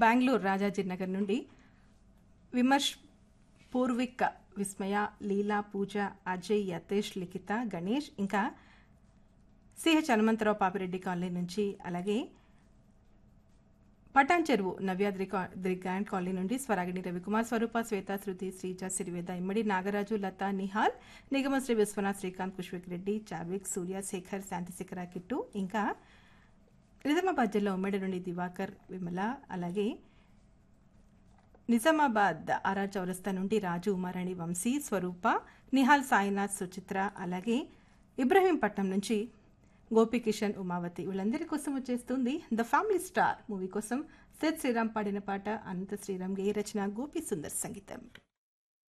బెంగళూరు రాజాజీనగర్ నుండి విమర్శ్ పూర్విక్ విస్మయ లీలా పూజ అజయ్ యతేష్ లిఖిత గణేష్ ఇంకా CH Hanumantharao Papireddy colony నుంచి అలాగే పటాన్ చెరువు నవ్యాద్రి కా- ది గ్రాండ్ కాలనీ నుండి స్వరాగిణి రవికుమార్ స్వరూప శ్వేత శృతి శ్రీజ సిరివేద ఇమ్మడి నాగరాజు లత నిహాల్ నిగమ శ్రీ విశ్వనాథ్ శ్రీకాంత్ కుష్విక్ రెడ్డి చావిక్ సూర్య శేఖర్ శాంతిశిఖర కిట్టు ఇంకా నిజామాబాద్ జిల్లా ఉమ్మడి నుండి దివాకర్ విమల అలాగే నిజామాబాద్ ఆర్ఆర్ చౌరస్తా నుండి రాజు ఉమారాణి వంశీ స్వరూప నిహాల్ సాయినాథ్ సుచిత్ర అలాగే ఇబ్రహీంపట్నం నుంచి గోపికిషన్ ఉమావతి వీళ్ళందరి కోసం వచ్చేస్తుంది ద ఫ్యామిలీ స్టార్ మూవీ కోసం సెత్ శ్రీరామ్ పాడిన పాట అనంత శ్రీరామ్ గే రచన గోపి సుందర్ సంగీతం